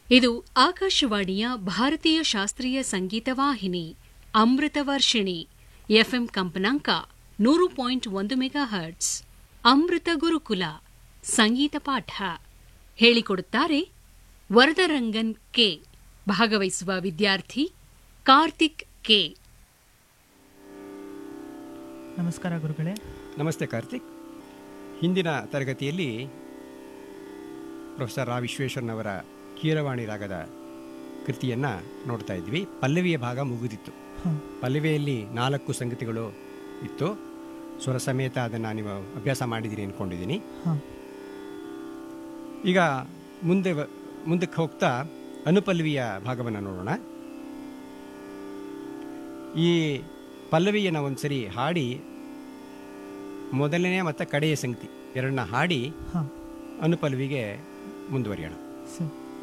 ಇದು ಆಕಾಶವಾಣಿಯ ಭಾರತೀಯ ಶಾಸ್ತ್ರೀಯ ಸಂಗೀತ ವಾಹಿನಿ ಅಮೃತ ವರ್ಷಿಣಿ ಎಫ್ಎಂ ಕಂಪನಾಂಕ ನೂರು ಪಾಯಿಂಟ್ ಒಂದು ಮೆಗಾ ಹರ್ಟ್ಸ್ ಅಮೃತ ಗುರುಕುಲ ಸಂಗೀತ ಪಾಠ ಹೇಳಿಕೊಡುತ್ತಾರೆ ವರದರಂಗನ್ ಕೆ ಭಾಗವಹಿಸುವ ವಿದ್ಯಾರ್ಥಿ ಕಾರ್ತಿಕ್ ಕೆ ನಮಸ್ಕಾರ ಗುರುಗಳೇ ನಮಸ್ತೆ ಕಾರ್ತಿಕ್ ಹಿಂದಿನ ತರಗತಿಯಲ್ಲಿ ಪ್ರೊಫೆಸರ್ ರಾ ವಿಶ್ವೇಶ್ವರನವರ ಕೀರವಾಣಿ ರಾಗದ ಕೃತಿಯನ್ನು ನೋಡ್ತಾ ಇದ್ವಿ ಪಲ್ಲವಿಯ ಭಾಗ ಮುಗಿದಿತ್ತು ಹಾಂ ಪಲ್ಲವಿಯಲ್ಲಿ ನಾಲ್ಕು ಸಂಗತಿಗಳು ಇತ್ತು ಸ್ವರ ಸಮೇತ ಅದನ್ನು ನೀವು ಅಭ್ಯಾಸ ಮಾಡಿದ್ದೀರಿ ಅಂದ್ಕೊಂಡಿದ್ದೀನಿ ಹಾಂ ಈಗ ಮುಂದೆ ವ- ಮುಂದಕ್ಕೆ ಹೋಗ್ತಾ ಅನುಪಲ್ಲವಿಯ ಭಾಗವನ್ನು ನೋಡೋಣ ಈ ಪಲ್ಲವಿಯನ್ನು ಒಂದ್ಸರಿ ಹಾಡಿ ಮೊದಲನೇ ಮತ್ತು ಕಡೆಯ ಸಂಗತಿ ಎರಡನ್ನ ಹಾಡಿ ಹಾಂ ಅನುಪಲ್ಲವಿಗೆ ಮುಂದುವರಿಯೋಣ ಸರಿ